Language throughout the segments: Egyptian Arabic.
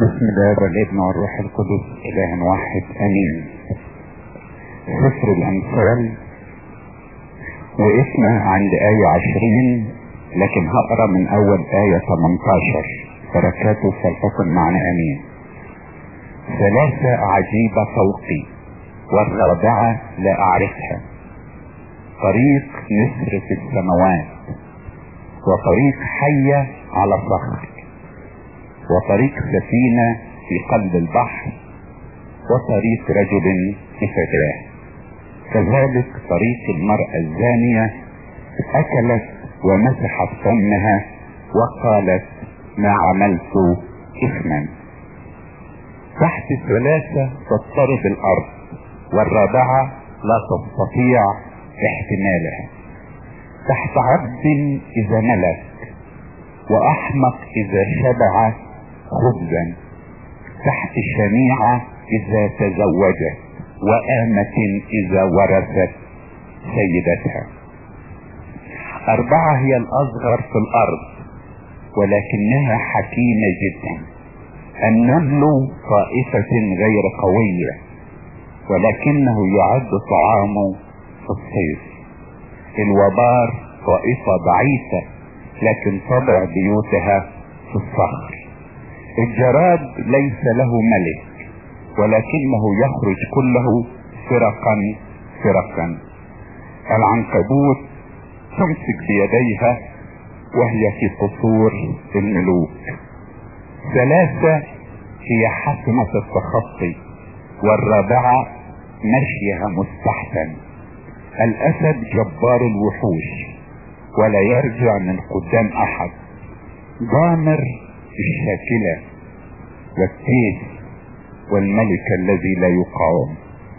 بسم الله والابن والروح القدس اله واحد امين سفر الامثال وقفنا عند آية عشرين لكن هقرا من اول آية 18 بركاته فلتكن معنا امين ثلاثة عجيبة فوقي والرابعة لا اعرفها طريق نسر في السماوات وطريق حية على صخر وطريق سفينة في قلب البحر وطريق رجل في فتاه كذلك طريق المرأة الزانية اكلت ومسحت فمها وقالت ما عملت اثما تحت ثلاثة تضطرب الارض والرابعة لا تستطيع احتمالها تحت عبد اذا ملك واحمق اذا شبع خبزا تحت شنيعة اذا تزوجت وآمة اذا ورثت سيدتها اربعة هي الاصغر في الارض ولكنها حكيمة جدا النمل طائفة غير قوية ولكنه يعد طعامه في الصيف الوبار طائفة ضعيفة لكن طبع بيوتها في الصخر الجراد ليس له ملك ولكنه يخرج كله فرقا فرقا العنكبوت تمسك بيديها وهي في قصور الملوك ثلاثة هي حسنة التخطي والرابعة مشيها مستحسن الاسد جبار الوحوش ولا يرجع من قدام احد ضامر الشاكلة والتيس والملك الذي لا يقاوم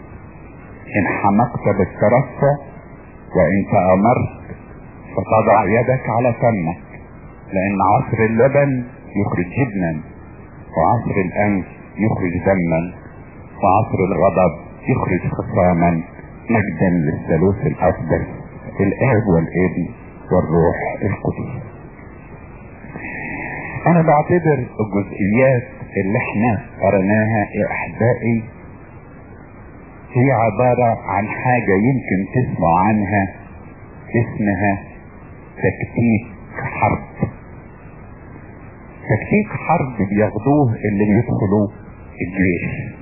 ان حمقت بالترفة وان تأمرت فتضع يدك على فمك لان عصر اللبن يخرج جبنا وعصر الانف يخرج دما وعصر الغضب يخرج خصاما مجدا للثالوث الافضل الاب والابن والروح القدس انا بعتبر الجزئيات اللي احنا قرناها يا احبائي هي عبارة عن حاجة يمكن تسمعوا عنها اسمها تكتيك حرب تكتيك حرب بياخدوه اللي بيدخلوا الجيش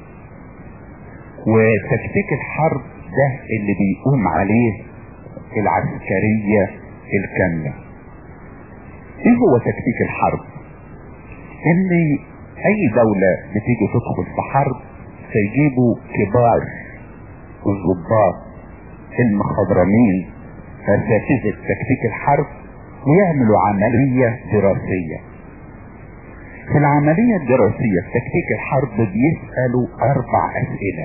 وتكتيك الحرب ده اللي بيقوم عليه العسكرية الكاملة ايه هو تكتيك الحرب ان اي دولة بتيجي تدخل في حرب فيجيبوا كبار الضباط المخضرمين اساتذة تكتيك الحرب ويعملوا عملية دراسية في العملية الدراسية في تكتيك الحرب بيسألوا اربع اسئلة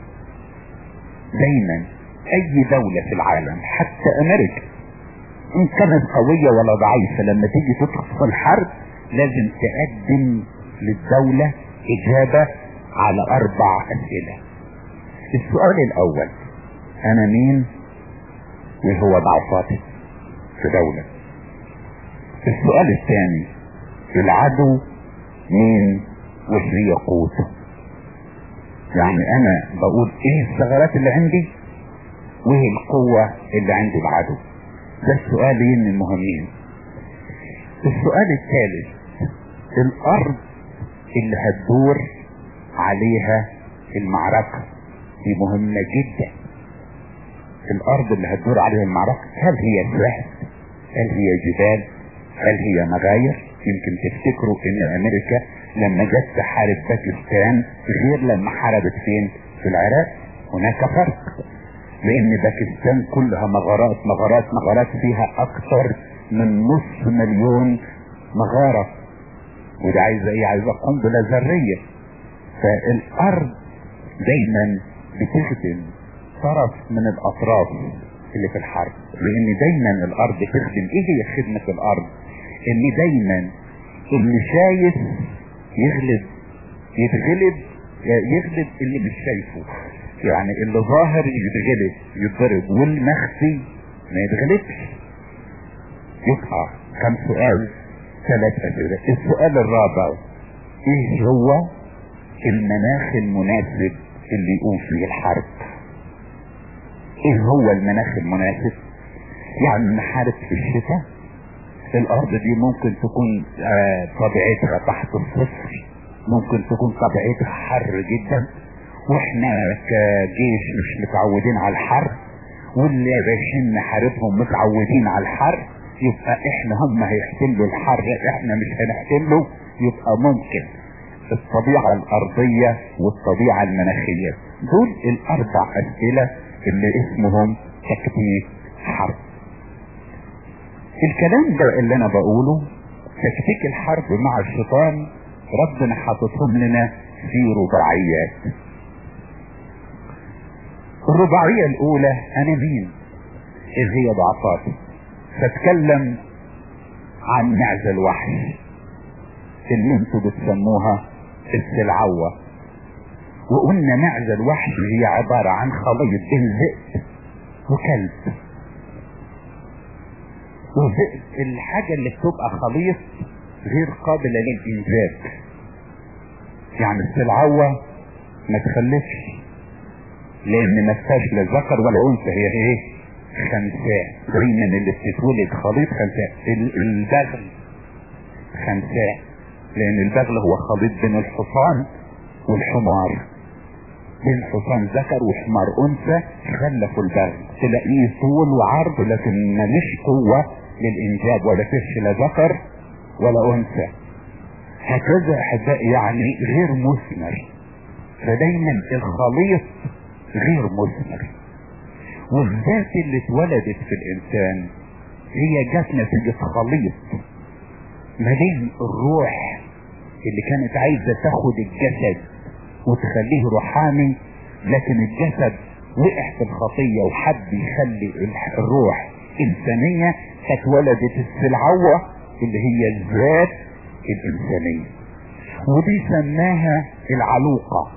دايما اي دولة في العالم حتى امريكا ان كانت قوية ولا ضعيفة لما تيجي تدخل في الحرب لازم تقدم للدولة اجابة على اربع اسئلة السؤال الاول انا مين وهو ضعفاتي في دولة السؤال الثاني العدو مين وهي قوته يعني انا بقول ايه الثغرات اللي عندي وايه القوة اللي عند العدو ده السؤالين المهمين السؤال الثالث الارض اللي هتدور عليها المعركة دي مهمة جدا الارض اللي هتدور عليها المعركة هل هي سهل هل هي جبال هل هي مغاير يمكن تفتكروا ان امريكا لما جت تحارب باكستان غير لما حاربت فين في العراق هناك فرق لان باكستان كلها مغارات مغارات مغارات فيها اكثر من نصف مليون مغارة وده عايزة ايه عايزة قنبلة ذرية فالارض دايما بتخدم طرف من الاطراف اللي في الحرب لان دايما الارض تخدم ايه هي خدمة الارض ان دايما اللي شايف يغلب يتغلب يغلب اللي مش شايفه يعني اللي ظاهر يتغلب يتضرب والمخفي ما يتغلبش يقع كم سؤال ثلاث اسئله السؤال الرابع ايه هو المناخ المناسب اللي يقوم فيه الحرب ايه هو المناخ المناسب يعني نحارب في الشتاء الارض دي ممكن تكون آه طبيعتها تحت الصفر ممكن تكون طبيعتها حر جدا واحنا كجيش مش متعودين على الحر واللي رايحين نحاربهم متعودين على الحر يبقى احنا هم هيحتلوا الحر احنا مش هنحتله يبقى ممكن الطبيعة الارضية والطبيعة المناخية دول الاربع اسئلة اللي اسمهم تكتيك حرب الكلام ده اللي انا بقوله تكتيك الحرب مع الشيطان ربنا حاططهم لنا في رباعيات الرباعية الاولى انا مين اذ هي ضعفاتي فاتكلم عن معز الوحش اللي انتوا بتسموها السلعوة وقلنا معز الوحش هي عبارة عن خليط بين ذئب وكلب وذئب الحاجة اللي بتبقى خليط غير قابلة للإنجاب يعني السلعوة ما تخلفش لأن ما فيهاش لا ذكر ولا أنثى هي إيه؟ خنساء دايما اللي بتتولد خليط خنساء البغل خنساء لأن البغل هو خليط بين الحصان والحمار بين حصان ذكر وحمار أنثى خلفوا البغل تلاقيه طول وعرض لكن ماليش قوة للإنجاب ولا فيش لا ذكر ولا انثى هكذا احبائي يعني غير مثمر فدايما الخليط غير مثمر والذات اللي اتولدت في الانسان هي جت نتيجة خليط ما بين الروح اللي كانت عايزة تاخد الجسد وتخليه روحاني لكن الجسد وقع في الخطية وحب يخلي الروح انسانية فاتولدت السلعوة اللي هي الذات الإنسانية ودي سماها العلوقة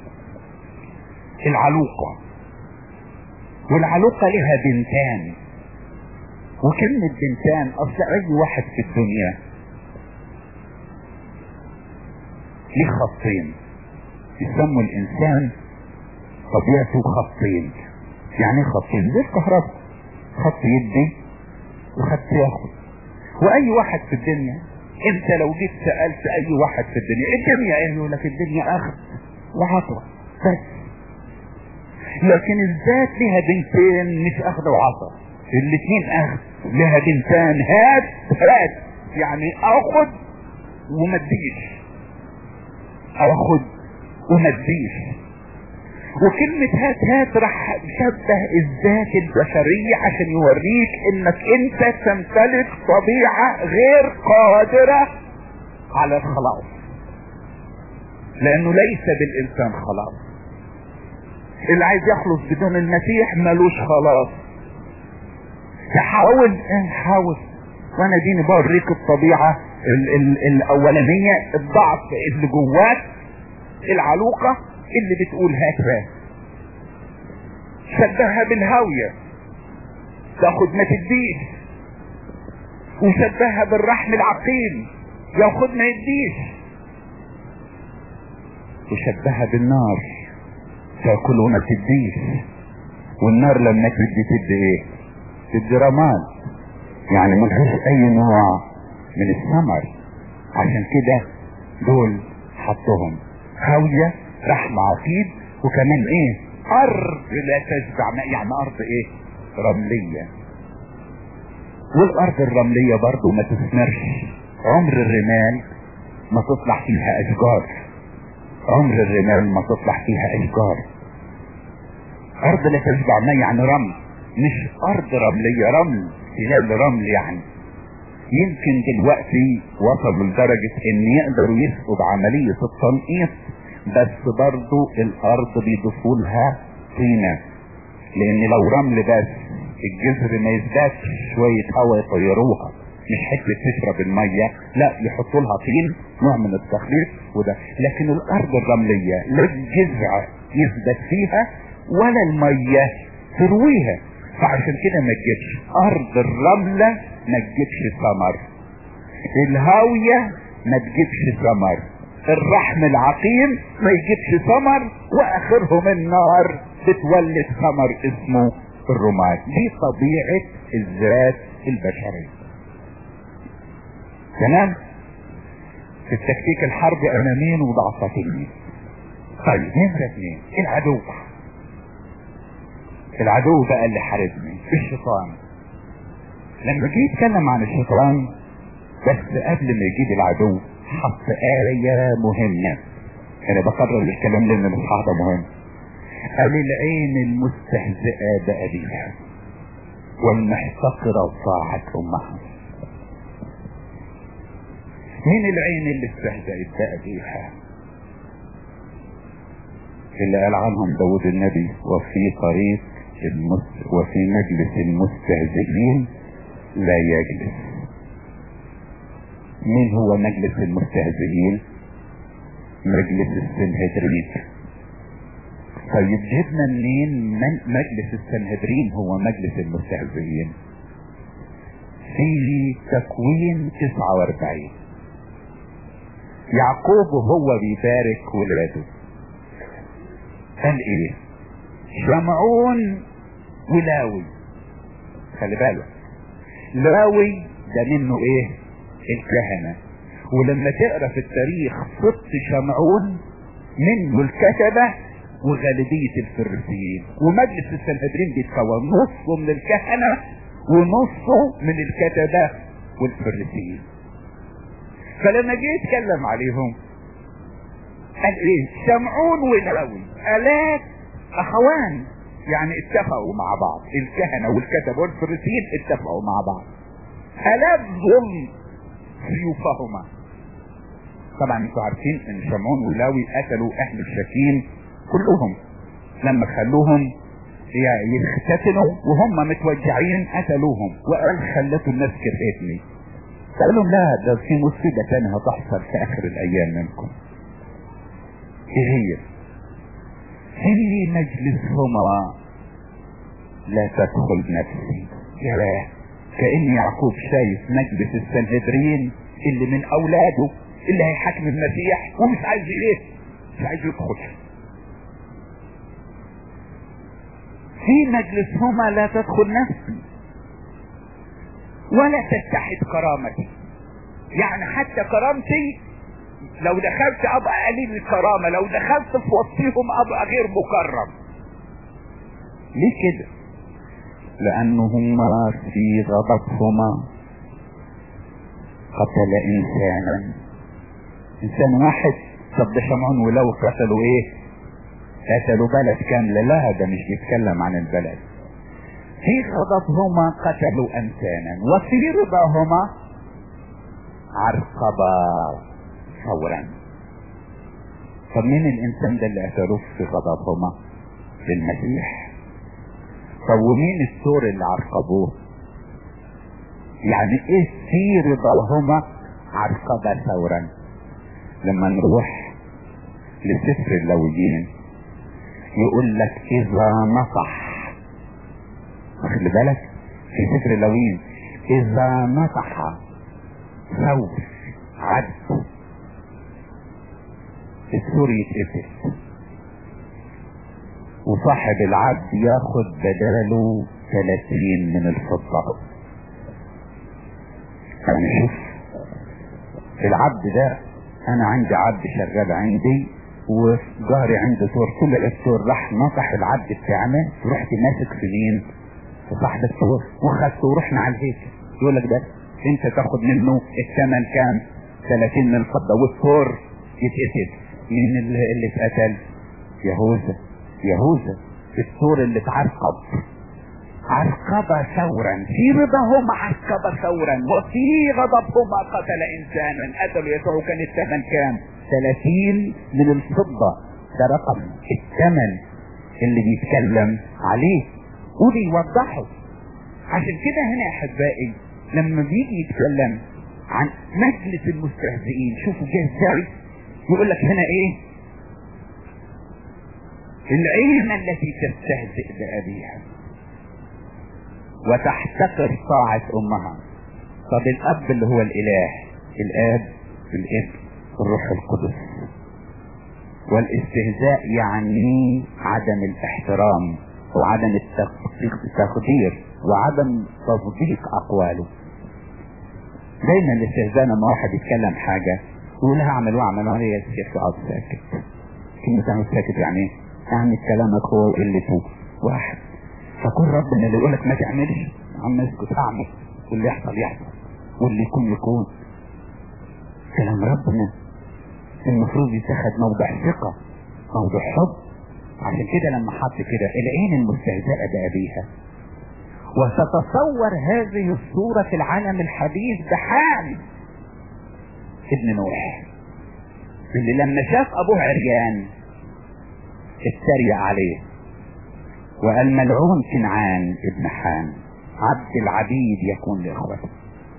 العلوقة والعلوقة لها بنتان وكلمة بنتان أصل أي واحد في الدنيا ليه خطين يسموا الإنسان طبيعته خطين يعني خطين زي الكهرباء خط يدي وخط ياخد واي واحد في الدنيا انت لو جيت سألت اي واحد في الدنيا الدنيا ايه يقول لك الدنيا اخذ وعطوة بس لكن الذات لها بنتين مش اخذ وعطا الاثنين اخذ لها بنتان هات هات يعني اخذ وما اديش اخذ وما اديش وكلمة هات هات راح شبه الذات البشرية عشان يوريك انك انت تمتلك طبيعة غير قادرة على الخلاص لانه ليس بالانسان خلاص اللي عايز يخلص بدون المسيح ملوش خلاص تحاول حاول وانا ديني بوريك الطبيعة ال ال الاولانية الضعف اللي جواك العلوقة اللي بتقول هات شبهها بالهاوية تاخد ما تديش وشبهها بالرحم العقيم ياخد ما يديش وشبهها بالنار تاكل وما تديش والنار لما تدي تدي ايه تدي رماد يعني ملهاش اي نوع من الثمر عشان كده دول حطهم هاوية رحم عقيد وكمان ايه ارض لا تشبع ماء يعني ارض ايه رملية والارض الرملية برضو ما تثمرش عمر الرمال ما تطلع فيها اشجار عمر الرمال ما تطلع فيها اشجار ارض لا تشبع ماء يعني رمل مش ارض رملية رمل تلال رمل يعني يمكن دلوقتي وصلوا لدرجة ان يقدروا يسقوا بعملية التنقيط بس برضو الارض بيضيفوا لها طينة لان لو رمل بس الجذر ما يثبتش شوية هواء يطيروها مش حته تشرب المية لا يحطوا لها طين نوع من التخليط وده لكن الارض الرملية لا الجذع يثبت فيها ولا المية ترويها فعشان كده ما تجيبش ارض الرملة ما تجيبش ثمر الهاوية ما تجيبش ثمر الرحم العقيم ما يجيبش ثمر واخرهم النار بتولد ثمر اسمه الرمان دي طبيعة الذات البشرية تمام في التكتيك الحربي امامين وضعفتين طيب نمرة اثنين العدو العدو بقى اللي حاربني الشيطان لما جه يتكلم عن الشيطان بس قبل ما يجيب العدو حط آية مهمة انا بكرر الكلام لان الاصحاح ده مهم قال العين المستهزئة بأبيها والمحتقرة طاعت امها مين العين اللي استهزأت بأبيها اللي قال عنهم داود النبي وفي طريق المس وفي مجلس المستهزئين لا يجلس مين هو مجلس المستهزئين مجلس السنهدرين طيب جبنا منين من مجلس السنهدرين هو مجلس المستهزئين في تكوين 49 يعقوب وهو بيبارك ولاده قال ايه شمعون ولاوي خلي بالك لاوي ده منه ايه الكهنة ولما تقرا في التاريخ ست شمعون منه الكتبة وغالبية الفريسيين ومجلس السنهدرين بيتكون نصه من الكهنة ونصه من الكتبة والفريسيين فلما جه يتكلم عليهم قال ايه شمعون ولاوي الات اخوان يعني اتفقوا مع بعض الكهنة والكتب والفريسيين اتفقوا مع بعض الات ظلم سيوفهما طبعا انتوا عارفين ان شمعون ولاوي قتلوا اهل الشكيم كلهم لما خلوهم يختتنوا وهم متوجعين قتلوهم وقال خلتوا الناس كرهتني قال لهم لا ده في مصيبة تانية هتحصل في اخر الايام منكم ايه هي في مجلسهما لا تدخل نفسي يا لا كأن يعقوب شايف مجلس السنهدرين اللي من اولاده اللي هيحاكم المسيح ومش عايز ايه مش عايز يدخل في مجلسهما لا تدخل نفسي ولا تتحد كرامتي يعني حتى كرامتي لو دخلت ابقى قليل الكرامة لو دخلت في وسطهم ابقى غير مكرم ليه كده لانهما في غضبهما قتل انسانا انسان واحد طب ده شمعون ولو قتلوا ايه قتلوا بلد كاملة لا ده مش بيتكلم عن البلد في غضبهما قتلوا انسانا وفي رضاهما عرقبا فورا طب مين الانسان ده اللي قتلوه في غضبهما للمسيح طب ومين السور اللي عرقبوه يعني ايه في رضاهما عرقبا ثورا لما نروح لسفر اللويين يقول لك اذا نصح واخد بالك في سفر اللويين اذا نصح ثور عبد السور يتقتل وصاحب العبد ياخد بداله 30 من الفضة يعني شوف العبد ده انا عندي عبد شغال عندي وجاري عنده سور طلع السور راح نصح العبد بتاعنا رحت ماسك في مين في صاحب السور وخدته ورحنا على الهيكل يقول لك ده انت تاخد منه الثمن كام 30 من الفضة والسور يتقتل مين اللي, اللي اتقتل يهوذا يهوذا السور اللي اتعرقب عرقب ثورا في رضاهم عرقب ثورا وفي غضبهما قتل انسانا قتلوا يسوع كان الثمن كام 30 من الفضة ده رقم الثمن اللي بيتكلم عليه وبيوضحه عشان كده هنا يا احبائي لما بيجي يتكلم عن مجلس المستهزئين شوفوا جه ازاي يقول لك هنا ايه العين التي تستهزئ بأبيها وتحتقر طاعة أمها طب الأب اللي هو الإله الآب الابن الروح القدس والاستهزاء يعني عدم الاحترام وعدم التقدير وعدم تصديق اقواله دايما الاستهزاء لما واحد يتكلم حاجة يقول هعمل واعمل وانا يا شيخ اقعد ساكت كلمة اقعد ساكت يعني ايه؟ يعني كلامك هو وقلته واحد فكل ربنا اللي يقول لك ما تعملش عم اسكت اعمل واللي يحصل يحصل واللي يكون يكون كلام ربنا المفروض يتاخد موضع ثقة موضع حب عشان كده لما حط كده العين المستهزئة بأبيها وتتصور هذه الصورة في العالم الحديث بحال ابن نوح اللي لما شاف ابوه عريان اتريق عليه وقال ملعون كنعان ابن حام عبد العبيد يكون لاخوته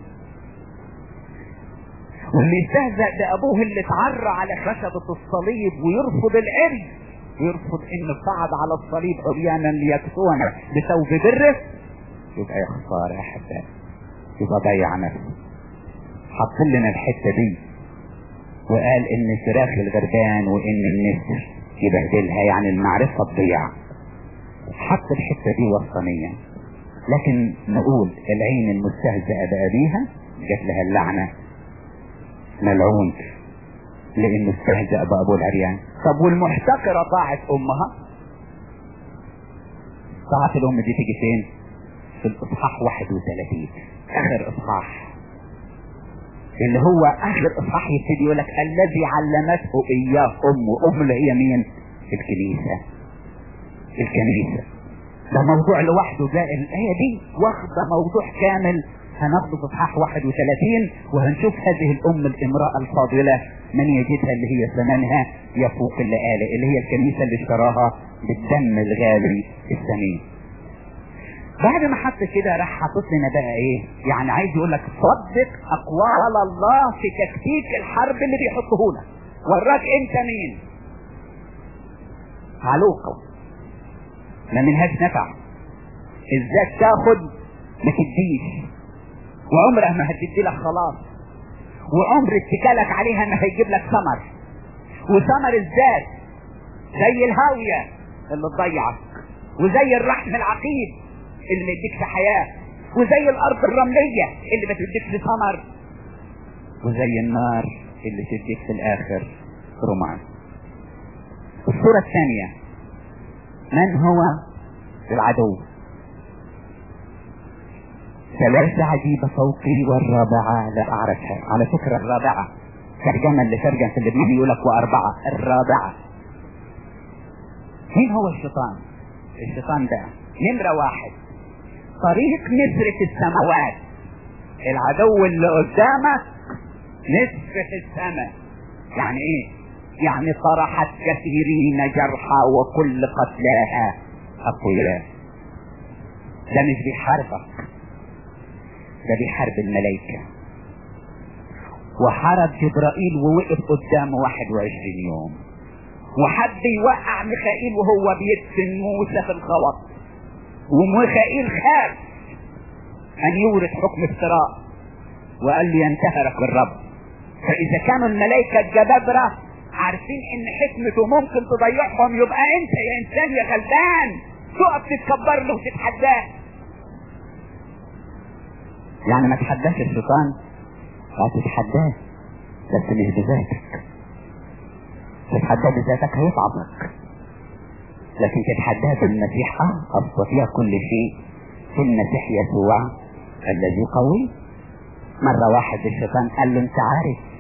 واللي يستهزأ بأبوه اللي اتعرى على خشبة الصليب ويرفض العري ويرفض ان صعد على الصليب عريانا ليكسونا بثوب بره يبقى يا خسارة يا حباب يبقى ضيع نفسه حط لنا الحتة دي وقال ان فراخ الغربان وان النسر يبهدلها يعني المعرفة تضيع حط الحتة دي وسطانيا لكن نقول العين المستهزئة بأبيها جات لها اللعنة ملعون لانه استهزأ بأبو العريان طب والمحتقرة طاعت امها طاعت الام دي تيجي فين في الاصحاح 31 اخر اصحاح اللي هو اخر اصحاح يبتدي يقول لك الذي علمته اياه امه امه اللي هي مين الكنيسة الكنيسة ده موضوع لوحده ده الآية دي واخدة موضوع كامل هناخده في اصحاح 31 وهنشوف هذه الام الامرأة الفاضلة من يجدها اللي هي ثمنها يفوق اللي قال اللي هي الكنيسة اللي اشتراها بالدم الغالي الثمين بعد ما حط كده راح حاطط لنا بقى ايه يعني عايز يقول لك صدق اقوال الله في تكتيك الحرب اللي بيحطه لك وراك انت مين علوقة ما منهاش نفع ازاي تاخد ما تديش وعمرها ما هتدي لك خلاص وعمر اتكالك عليها ما هيجيب لك ثمر وثمر الذات زي الهاوية اللي تضيعك وزي الرحم العقيد اللي ما يديكش حياة وزي الارض الرملية اللي ما تديكش ثمر وزي النار اللي تديك في الاخر رمان الصورة الثانية من هو العدو ثلاثة عجيبة فوقي والرابعة لا أعرفها على فكرة الرابعة ترجمة اللي ترجم في اللبناني يقول لك وأربعة الرابعة مين هو الشيطان؟ الشيطان ده نمرة واحد طريق نسر في السماوات العدو اللي قدامك نسر في السماء يعني ايه؟ يعني طرحت كثيرين جرحى وكل قتلاها أقوياء ده مش بيحاربك ده بيحارب الملائكة وحارب جبرائيل ووقف قدامه 21 يوم وحب يوقع ميخائيل وهو بيدفن موسى في الغلط وميخائيل خاف ان يورث حكم افتراء وقال له ينتهرك بالرب فاذا كانوا الملائكة الجبابرة عارفين ان حكمته ممكن تضيعهم يبقى انت يا انسان يا غلبان تقف تتكبر له وتتحداه يعني ما تحداش الشيطان هتتحداه بس مش بذاتك تتحداه بذاتك هيتعبك لكن تتحداه بالمسيح اه استطيع كل شيء في المسيح يسوع الذي قوي مرة واحد الشيطان قال له انت عارف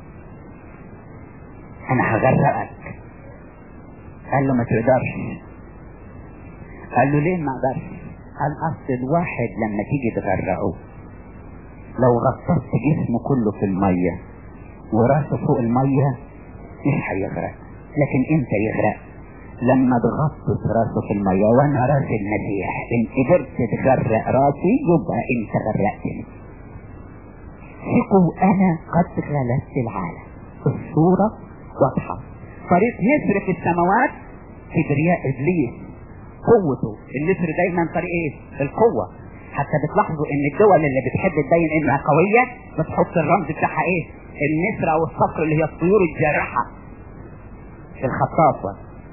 انا هغرقك قال له ما تقدرش قال له ليه ما اقدرش قال اصل الواحد لما تيجي تغرقه لو غطست جسمه كله في المية وراسه فوق المية مش هيغرق لكن امتى يغرق لما تغطس راسه في المية وانا راس المسيح ان قدرت تغرق راسي يبقى انت غرقتني ثقوا انا قد غلبت العالم الصورة واضحة طريق نسر في السماوات كبرياء ابليس قوته النسر دايما طريق ايه القوة حتى بتلاحظوا ان الدول اللي بتحب تبين انها قوية بتحط الرمز بتاعها ايه النسر او الصقر اللي هي الطيور الجارحة في الخطافة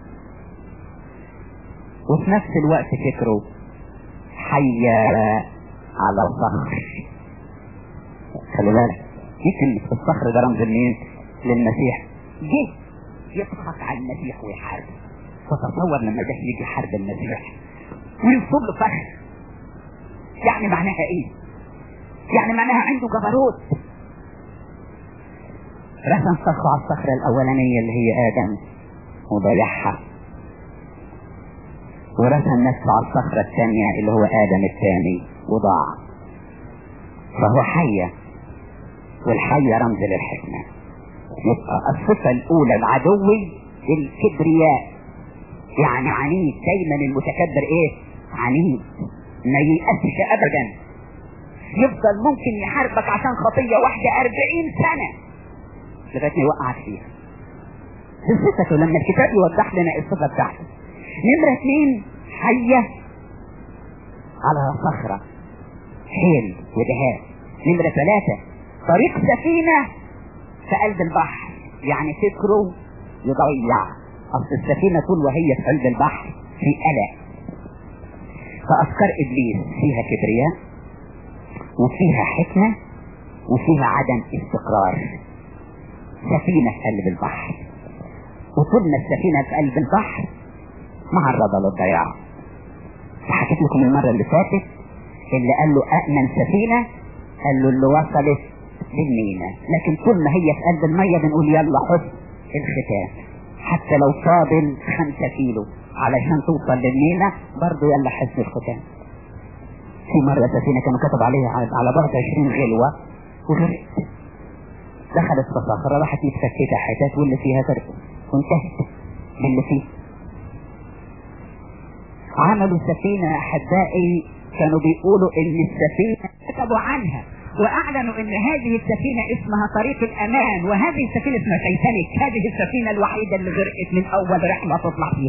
وفي نفس الوقت فكروا حي على الصخر خلي بالك يمكن الصخر ده رمز لمين للمسيح جه يضحك على المسيح ويحارب فتصور لما ده يجي يحارب المسيح وينصب له فخر يعني معناها ايه يعني معناها عنده جبروت رسم صخره على الصخرة الاولانية اللي هي ادم وضيعها ورسم نفسه على الصخرة الثانية اللي هو ادم الثاني وضاع فهو حية والحية رمز للحكمة يبقى الصفة الاولى العدوي الكبرياء يعني عنيد دايما المتكبر ايه عنيد ما ييأسش ابدا يفضل ممكن يحاربك عشان خطية واحدة اربعين سنة لغاية ما يوقعك فيها دي صفته لما الكتاب يوضح لنا الصفة بتاعته نمرة اثنين حية على صخرة حيل ودهاء نمرة ثلاثة طريق سفينة في قلب البحر يعني فكره يضيع اصل السفينة طول وهي في قلب البحر في قلق فافكار ابليس فيها كبرياء وفيها حكمة وفيها عدم استقرار سفينة في قلب البحر وطول ما السفينة في قلب البحر معرضة للضياع فحكيت لكم المرة اللي فاتت اللي قال له أأمن سفينة قال له اللي وصلت للمينا لكن طول ما هي في قلب المية بنقول يلا حط الختام حتى لو فاضل خمسة كيلو علشان توصل للمينا برضه يلا حس الختام في مرة سفينة كانوا كتب عليها على بعد 20 غلوة وغرقت دخلت في صخرة راحت متفتتة حتات واللي فيها غرقت وانتهت باللي فيه عملوا سفينة أحبائي كانوا بيقولوا إن السفينة كتبوا عنها واعلنوا ان هذه السفينة اسمها طريق الامان وهذه السفينة اسمها تايتانيك هذه السفينة الوحيدة اللي غرقت من اول رحلة تطلع فيها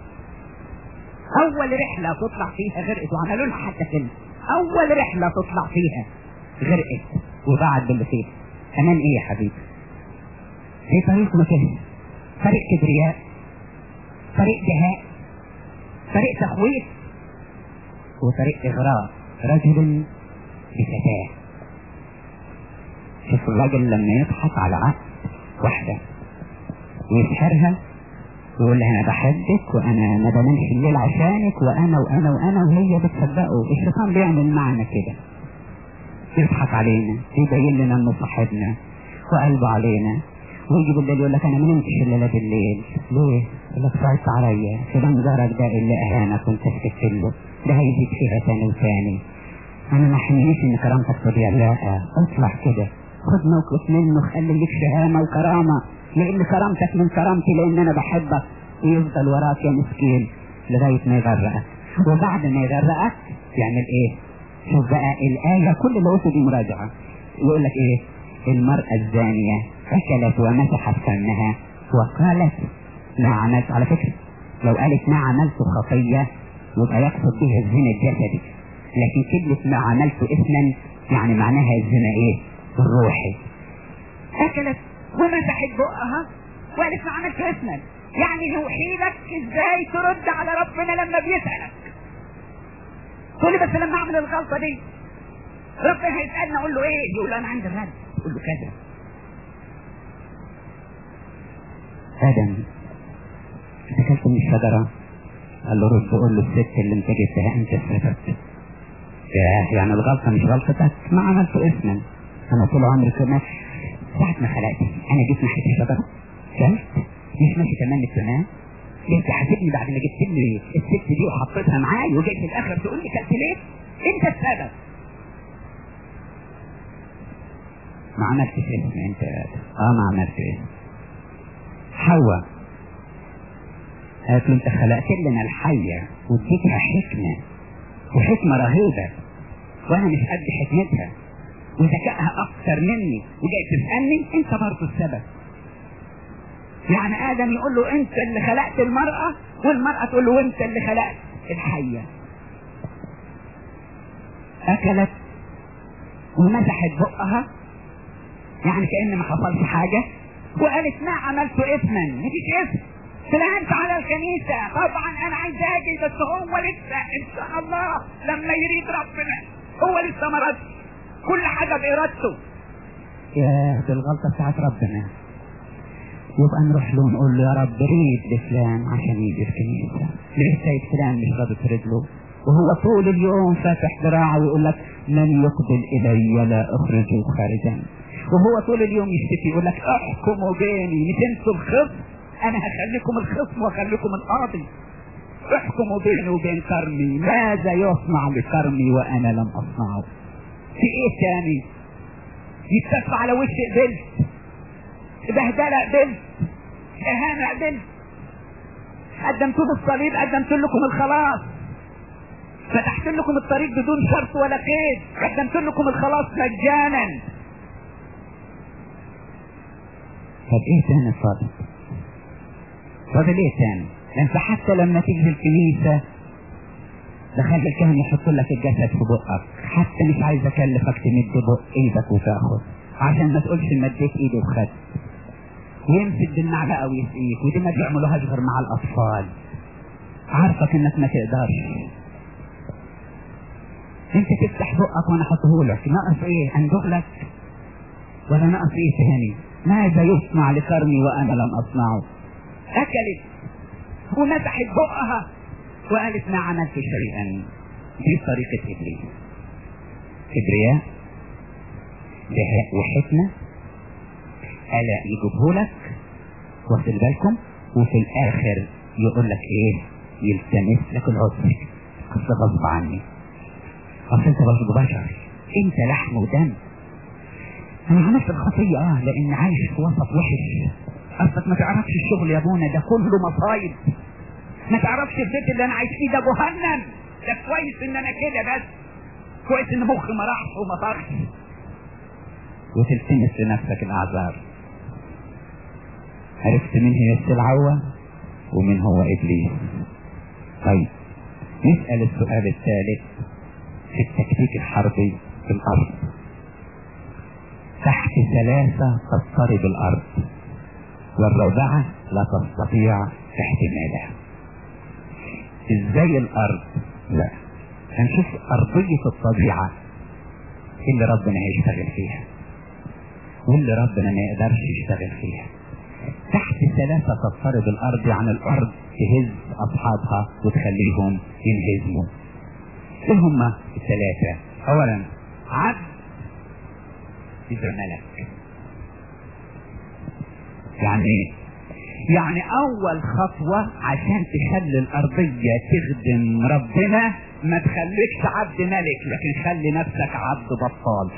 اول رحلة تطلع فيها غرقت وعملوا لها حتى فيلم اول رحلة تطلع فيها غرقت وبعد باللي فيها امان ايه يا حبيبي دي طريق مكان طريق كبرياء طريق دهاء طريق تخويف وطريق اغراء رجل بفتاه شوف الراجل لما يضحك على عقد واحدة ويسحرها ويقول لها انا بحبك وانا ما بنامش الليل عشانك وانا وانا وانا وهي بتصدقه الشيطان بيعمل معنا كده يضحك علينا يبين لنا انه صاحبنا وقلبه علينا ويجي بالليل يقول لك انا ما نمتش الا بالليل ليه؟ يقول لك صعبت عليا فلان جارك ده اللي اهانك وانت سكت له ده هيزيد فيها ثاني وثاني انا ما حملنيش ان كرامتك تضيع لا اطلع كده خد موقف منه خلي لك شهامة وكرامة لان كرامتك من كرامتي لان انا بحبك ويفضل وراك يا مسكين لغاية ما يغرقك وبعد ما يغرقك يعمل ايه شوف بقى الآية كل اللي قلته دي مراجعة يقول لك ايه المرأة الزانية أكلت ومسحت فمها وقالت ما عملت على فكرة لو قالت ما عملت خطية يبقى يقصد بها الزنا الجسدي لكن كلمة ما عملت إثما يعني معناها الزنا ايه الروحي أكلت ومسحت بقها وقالت ما عملت إثما يعني يوحي لك ازاي ترد على ربنا لما بيسألك تقول لي بس لما اعمل الغلطة دي ربنا هيسألني اقول له ايه يقول له انا عندي الرد اقول له كذا ادم انت اكلت من الشجرة قال له رد قول له الست اللي انت جبتها انت سببت ياه يعني الغلطة مش غلطتك ما عملت اسما انا طول عمري كده ساعة ما خلقتني انا جيت ناحية الشجرة كلت مش ماشي تمام التمام انت حاسبني بعد ما جبت لي الست دي وحطيتها معايا وجيت في الاخر تقول لي كلت ليه؟ انت السبب ما عملتش اسم انت اه ما عملتش اسم حواء قالت له انت خلقت لنا الحية واديتها حكمة وحكمة رهيبة وانا مش قد حكمتها وذكائها اكتر مني وجاي تسألني انت برضه السبب يعني ادم يقول له انت اللي خلقت المرأة والمرأة تقول له انت اللي خلقت الحية اكلت ومسحت بقها يعني كأن ما حصلش حاجة وقالت ما عملت اثما مفيش اثم طلعت على الكنيسة طبعا انا عايز اجي بس هو لسه ان شاء الله لما يريد ربنا هو لسه ما ردش كل حاجة بارادته يا دي الغلطة بتاعت ربنا يبقى نروح له نقول له يا رب ريد لفلان عشان يجي الكنيسة ليه سيد فلان مش راضي ترد له وهو طول اليوم فاتح ذراعه ويقول لك من يقبل الي لا اخرجه خارجا وهو طول اليوم يشتكي يقول لك احكموا بيني مش انتوا الخصم انا هخليكم الخصم واخليكم القاضي احكموا بيني وبين كرمي ماذا يصنع لكرمي وانا لم اصنعه في ايه تاني يتكف على وش قبلت بهدله قبلت اهانه قبلت قدمت له الصليب قدمت لكم الخلاص فتحت لكم الطريق بدون شرط ولا قيد قدمت لكم الخلاص مجانا طب ايه تاني فاضل فاضل ايه تاني انت حتى لما تيجي الكنيسة دخلت الكهن يحط لك الجسد في بقك حتى مش عايز اكلفك تمد بق ايدك وتاخد عشان ما تقولش مديت ايدي وخدت ويمسك بالمعلقه ويسقيك ودي ما بيعملوهاش غير مع الاطفال عارفك انك ما تقدرش انت تفتح بقك وانا احطه لك ناقص ايه اندق لك ولا ناقص ايه تاني ماذا يصنع لكرمي وانا لم اصنعه اكلت ومسحت بقها وقالت ما عملت شيئا دي طريقة ابليس كبرياء وحكمة ألا يجيبه لك واخد بالكم وفي الآخر يقول لك إيه يلتمس لك العذر قصة غصب عني أصل أنت برضه بشر أنت لحم ودم أنا عملت الخطية أه لأن عايش في وسط وحش أصلك ما تعرفش الشغل يا أبونا ده كله مصايب ما تعرفش البيت اللي أنا عايش فيه ده جهنم ده كويس إن أنا كده بس كويس إن مخي ما راحش وما طارش وتلتمس لنفسك الأعذار عرفت مين هي السلعوة ومين هو إبليس طيب نسأل السؤال الثالث في التكتيك الحربي في الأرض تحت ثلاثة تضطرب الأرض والرابعة لا تستطيع احتمالها ازاي الأرض لا هنشوف أرضية الطبيعة اللي ربنا هيشتغل فيها واللي ربنا ما يقدرش يشتغل فيها تحت ثلاثة تضطرب الأرض يعني الأرض تهز أصحابها وتخليهم ينهزموا ايه هما الثلاثة أولا عبد إذا ملك يعني ايه يعني اول خطوة عشان تخلي الارضية تخدم ربنا ما تخليكش عبد ملك لكن خلي نفسك عبد بطال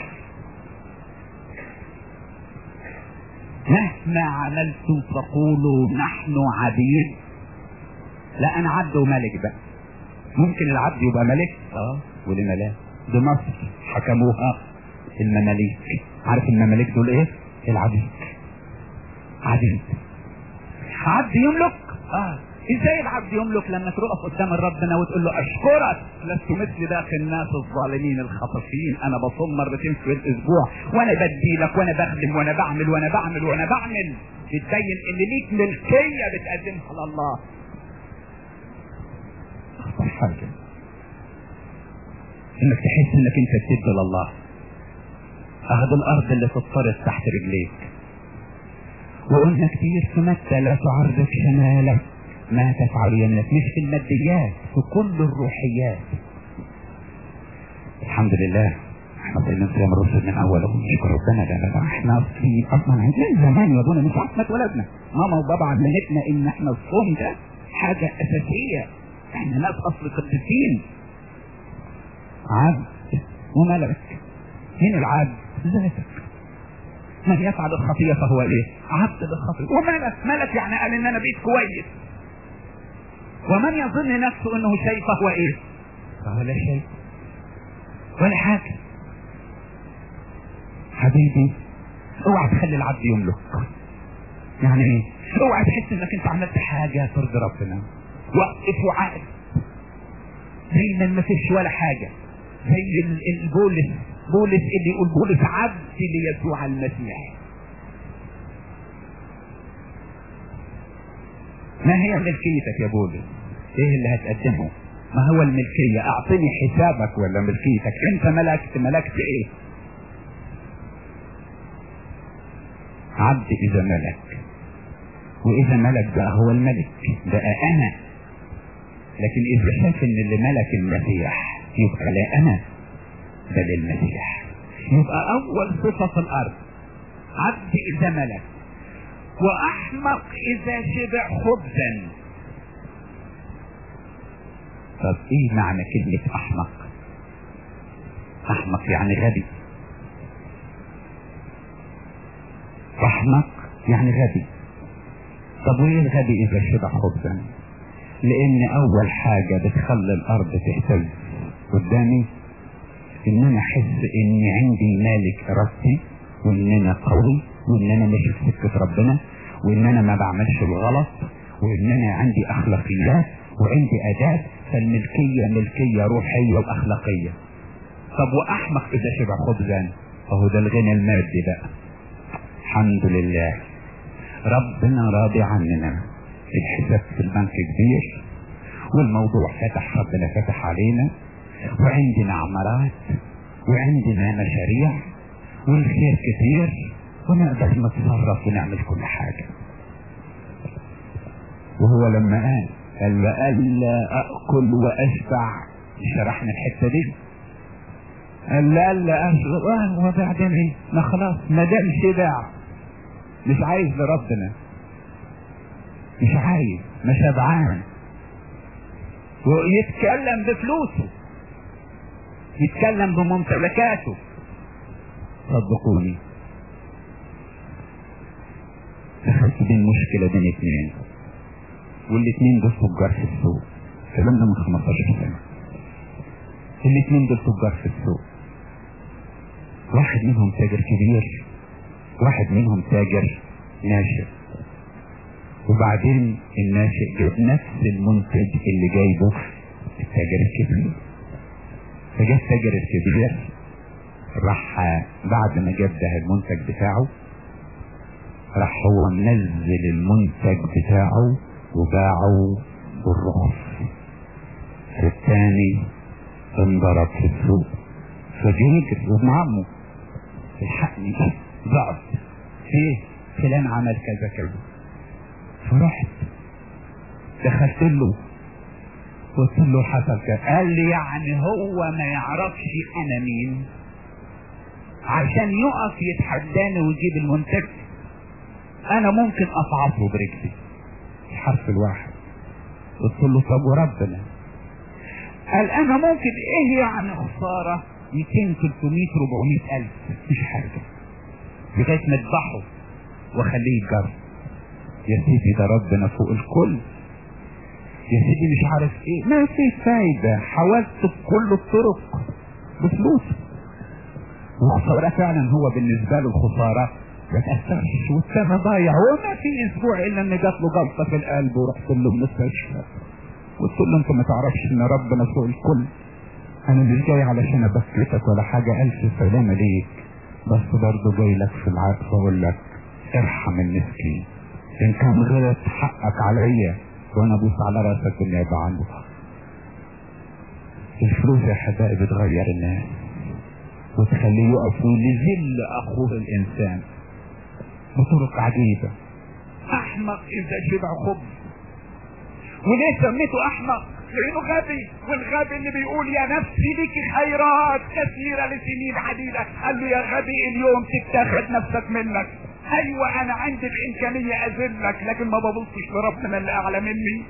مهما عملتم فقولوا نحن عبيد لا انا عبد وملك بقى ممكن العبد يبقى ملك اه ولما لا دي مصر حكموها المماليك عارف المماليك دول ايه العبيد عبيد عبد يملك اه ازاي العبد يملك لما تقف قدام ربنا وتقول له اشكرك لست مثل باقي الناس الظالمين الخطفين انا بصوم مرتين في الاسبوع وانا بدي لك وانا بخدم وانا بعمل وانا بعمل وانا بعمل بتبين ان ليك ملكيه بتقدمها لله اخطر حاجه انك تحس انك انت بتدي لله اخذ الارض اللي تضطرب تحت رجليك وقلنا كتير في متى لا تعرف شمالك ما تفعل يمينك مش في الماديات في كل الروحيات الحمد لله احنا صايمين صيام الرسل من اول نشكر ربنا لا لا لا احنا اصلي اصلا عايزين زمان يا ابونا مش عصمة ولدنا ماما وبابا علمتنا ان احنا الصوم ده حاجة اساسية احنا ناس اصل قديسين عبد وملك مين العبد؟ ذاتك من يفعل الخطية فهو ايه عبد للخطية وملك ملك يعني قال ان انا بيت كويس ومن يظن نفسه انه شيء فهو ايه فهو لا شيء ولا حاجة حبيبي اوعى تخلي العبد يملك يعني ايه اوعى تحس انك انت عملت حاجة ترضي ربنا وقف وعقل دايما ما فيش ولا حاجة زي ال- البولس بولس اللي يقول بولس عبد ليسوع المسيح ما هي ملكيتك يا بولس ايه اللي هتقدمه ما هو الملكية اعطني حسابك ولا ملكيتك انت ملكت ملكت ايه عبد اذا ملك واذا ملك بقى هو الملك بقى انا لكن اذا شاف ان اللي ملك المسيح يبقى لا انا بل المسيح يبقى اول صفة في الارض عبد اذا ملك واحمق اذا شبع خبزا طب ايه معنى كلمة احمق احمق يعني غبي احمق يعني غبي طب وايه الغبي اذا شبع خبزا لان اول حاجة بتخلي الارض تهتز قدامي ان انا احس اني عندي مالك ارادتي وان انا قوي وان انا ماشي في سكة ربنا وان انا ما بعملش الغلط وان انا عندي اخلاقيات وعندي اداب فالملكية ملكية روحية واخلاقية طب واحمق اذا شبع خبزا اهو ده الغنى المادي بقى الحمد لله ربنا راضي عننا الحساب في البنك كبير والموضوع فتح ربنا فتح علينا وعندنا عمارات وعندنا مشاريع والخير كتير ونقدر نتصرف ونعمل كل حاجة وهو لما قال قال وألا أأكل وأشبع شرحنا الحتة دي قال لا لا أشبع وبعدين ايه ما خلاص ما دام شبع مش عايز لربنا مش عايز ما شبعان ويتكلم بفلوسه يتكلم بممتلكاته صدقوني دخلت بين مشكلة بين اتنين والاتنين دول تجار في السوق الكلام ده من 15 سنة الاتنين دول تجار في السوق واحد منهم تاجر كبير واحد منهم تاجر ناشئ وبعدين الناشئ جاب نفس المنتج اللي جايبه التاجر الكبير فجاء التاجر الكبير راح بعد ما جاب ده المنتج بتاعه راح هو منزل المنتج بتاعه وباعه بالرخص الثاني انضرب في السوق فجيجر وابن عمه الحقني ضعف ايه فلان عمل كذا كذا فرحت دخلت له قلت له حصل كذا قال لي يعني هو ما يعرفش انا مين عشان يقف يتحداني ويجيب المنتج انا ممكن اصعصه برجلي الحرف الواحد قلت له طب وربنا قال انا ممكن ايه يعني خسارة 200 300 400 الف مش حاجة لغاية ما اذبحه واخليه يتجرب يا سيدي ده ربنا فوق الكل يا سيدي مش عارف ايه ما في فايدة حاولت بكل الطرق بفلوس وخسارة فعلا هو بالنسبة له الخسارة ما تأثرش والسنة ضايع وما في اسبوع الا ان جات له جلطة في القلب ورحت له المستشفى قلت له انت ما تعرفش ان ربنا فوق الكل انا مش جاي علشان ابكتك ولا حاجة الف سلامة ليك بس برضه جاي لك في العطف اقول لك ارحم المسكين ان كان غلط حقك عليا وانا ابوس على راسك بالنيابة عنه الفلوس يا حبايبي بتغير الناس وتخليه يقف لذل اخوه الانسان بطرق عجيبة احمق اذا شبع خبز وليه سميته احمق لانه غبي والغبي اللي بيقول يا نفسي لك خيرات كثيرة لسنين عديدة قال له يا غبي اليوم تتاخد نفسك منك ايوه انا عندي الامكانية اذلك لكن ما ببصش لربنا اللي اعلى مني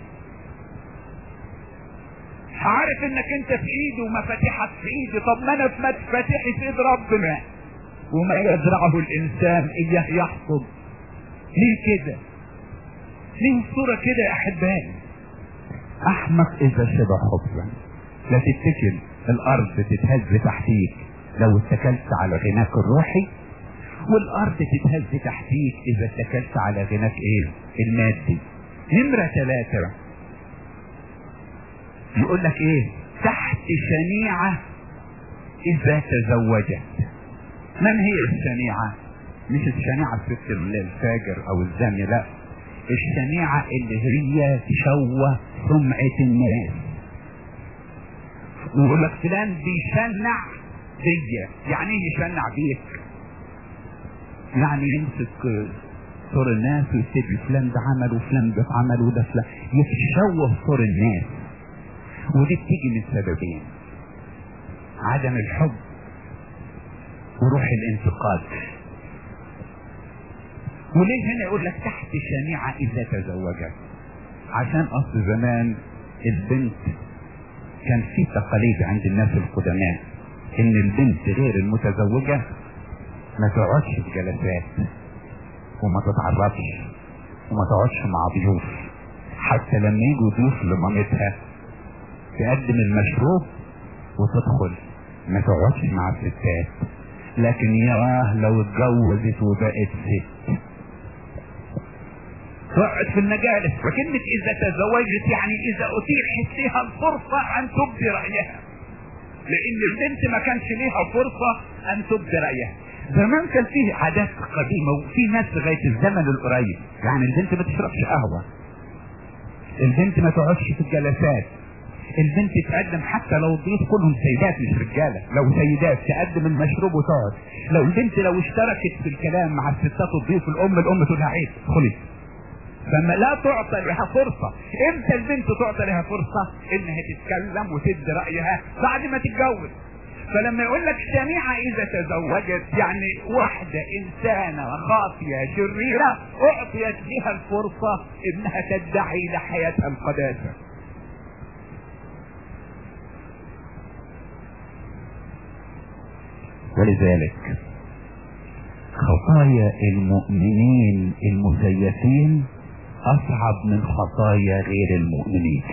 عارف انك انت في ايدي ومفاتيحك في ايدي طب ما انا في مفاتيحي في ايد ربنا وما يزرعه الانسان اياه يحصد ليه كده ليه الصورة كده يا احبائي احمق اذا شبع خبزا لا تفتكر الارض تتهز تحتيك لو اتكلت على غناك الروحي والارض تتهز تحتيك اذا اتكلت على غناك ايه المادي نمرة ثلاثة يقول لك ايه تحت شنيعة اذا تزوجت من هي الشنيعة مش الشنيعة الست الفاجر او الزاني لا الشنيعة اللي هي تشوه سمعة الناس ويقول لك فلان بيشنع بيا يعني ايه يشنع بيك يعني يمسك صور الناس ويكتب فلان ده عمل وفلان ده عمل وده فلان يتشوه صور الناس ودي بتيجي من سببين عدم الحب وروح الانتقاد وليه هنا يقول لك تحت شنيعة إذا تزوجت عشان أصل زمان البنت كان في تقاليد عند الناس القدماء إن البنت غير المتزوجة ما تقعدش في جلسات وما تتعرفش وما تقعدش مع ضيوف حتى لما يجوا ضيوف لمامتها تقدم المشروب وتدخل ما تقعدش مع الستات لكن ياه لو اتجوزت وبقت ست تقعد في المجالس وكلمة إذا تزوجت يعني إذا أتيحت لها الفرصة أن تبدي رأيها لأن البنت ما كانش ليها فرصة أن تبدي رأيها زمان كان فيه عادات قديمة وفي ناس لغاية الزمن القريب يعني البنت ما تشربش قهوة البنت ما تقعدش في الجلسات البنت تقدم حتى لو الضيوف كلهم سيدات مش رجاله لو سيدات تقدم المشروب وتقعد لو البنت لو اشتركت في الكلام مع الستات والضيوف الام الام تقول لها عيب ادخلي فما لا تعطى لها فرصة امتى البنت تعطى لها فرصة انها تتكلم وتدي رأيها بعد ما تتجوز فلما يقول لك شنيعة اذا تزوجت يعني واحدة انسانة خاطية شريرة اعطيت لها الفرصة انها تدعي لحياتها القداسة ولذلك خطايا المؤمنين المزيفين اصعب من خطايا غير المؤمنين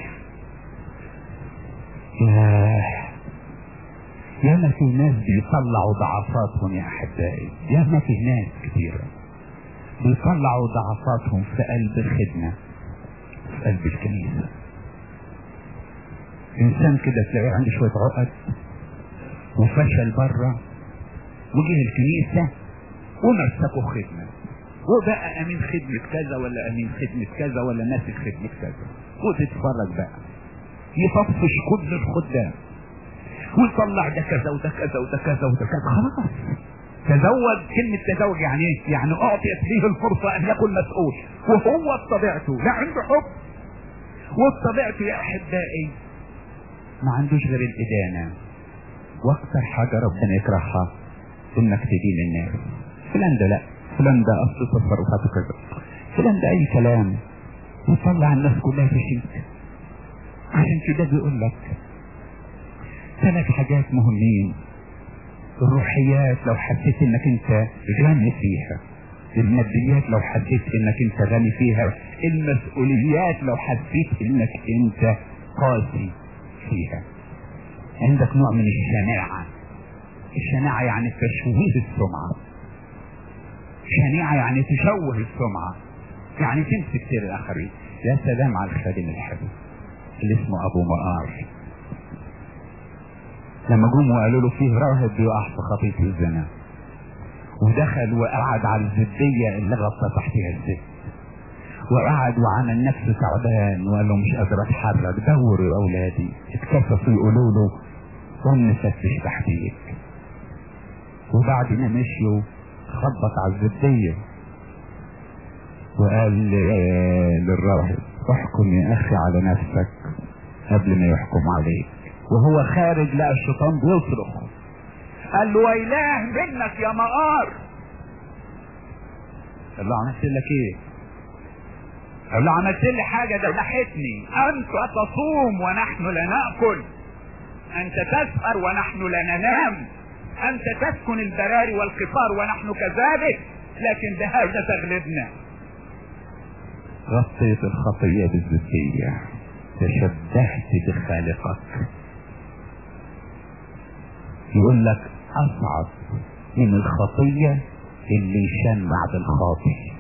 ياه ياما في ناس بيطلعوا ضعفاتهم يا احبائي ياما في ناس كثيرة بيطلعوا ضعفاتهم في قلب الخدمة في قلب الكنيسة انسان كده تلاقيه عنده شوية عقد وفشل بره وجه الكنيسة ومسكوا خدمة وبقى امين خدمة كذا ولا امين خدمة كذا ولا ماسك خدمة كذا وتتفرج بقى يطفش كل الخدام ويطلع ده كذا وده كذا وده كذا وده كذا خلاص تزوج كلمة تزوج يعني ايه؟ يعني اعطيت ليه الفرصة ان يكون مسؤول وهو بطبيعته لا عنده حب وبطبيعته يا احبائي ما عندوش غير الادانة واكثر حاجة ربنا يكرهها انك تدين الناس فلان ده لا فلان ده اصل تصرفاته كذا فلان ده اي كلام يطلع الناس كلها في شيك عشان كده بيقول لك ثلاث حاجات مهمين الروحيات لو حسيت انك انت غني فيها الماديات لو حسيت انك انت غني فيها المسؤوليات لو حسيت انك انت قاسي فيها عندك نوع من الشناعة الشناعة يعني تشويه السمعة شنيعة يعني تشوه السمعة يعني تمسك سير الآخرين يا سلام على الخادم الحلو اللي اسمه أبو مقار لما جم وقالوا له فيه راهب بيقع في خطية الزنا ودخل وقعد على الزبدية اللي غطى تحتها الزبد وقعد وعمل نفسه تعبان وقال له مش قادر اتحرك دوروا يا اولادي اتكسفوا يقولوا له قوم نفتش تحتيك وبعد ما مشيوا خبط على الزبدية وقال للراهب احكم يا اخي على نفسك قبل ما يحكم عليك وهو خارج لقى الشيطان بيصرخ قال له ويلاه منك يا مقار قال له عملت لك ايه قال له عملت لي حاجه ده لحقتني انت تصوم ونحن لا ناكل انت تسهر ونحن لا ننام انت تسكن البراري والقطار ونحن كذلك لكن بهذا تغلبنا غطيت الخطيه بالزبديه تشبهت بخالقك يقول لك اصعب من الخطيه اللي يشان بعد الخاطئ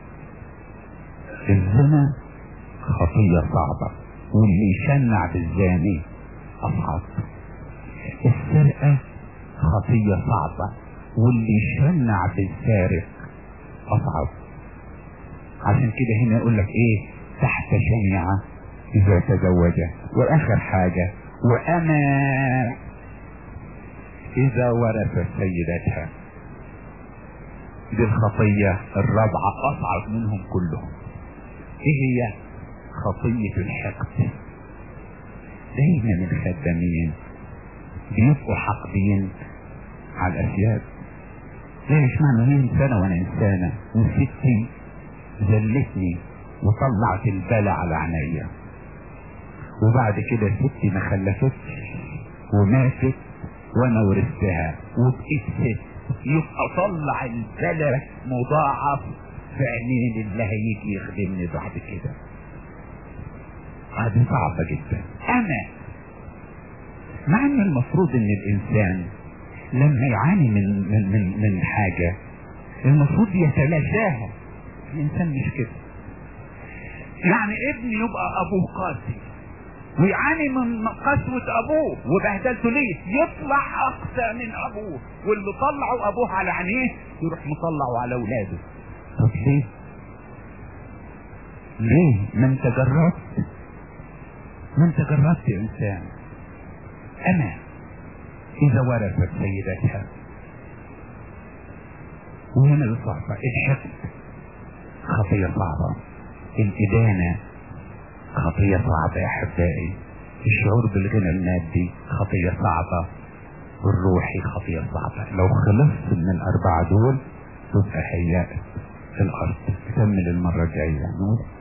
الزنا خطية صعبة واللي يشنع بالزاني أصعب السرقة خطية صعبة واللي يشنع بالسارق اصعب عشان كده هنا يقول لك ايه تحت شنيعة اذا تزوج واخر حاجة واما اذا ورثت سيدتها دي الخطية الرابعة اصعب منهم كلهم ايه هي خطية الحقد دايما الخدامين بيبقوا حاقدين على الاسياد ليش معنى هي انسانة وانا انسانة وستي ذلتني وطلعت البلا على عينيا وبعد كده ستي ما خلفتش وماتت وانا ورثتها وبقيت ست يبقى طلع البلا مضاعف في عينين اللي هيجي يخدمني بعد كده هذه صعبة جدا انا مع ان المفروض ان الانسان لما يعاني من من من, من حاجة المفروض يتلاشاها الانسان مش كده يعني ابن يبقى ابوه قاسي ويعاني من قسوة ابوه وبهدلته ليه يطلع اقسى من ابوه واللي طلعوا ابوه على عينيه يروح مطلعه على اولاده طب ليه ليه ما انت جربت ما انت جربت يا انسان انا اذا ورثت سيدتها وهنا الصعبة الحقد خطية صعبة الإدانة خطية صعبة يا أحبائي الشعور بالغنى المادي خطية صعبة والروحي خطية صعبة لو خلصت من الأربعة دول تبقى هيأت في الأرض تكمل المرة الجاية نقول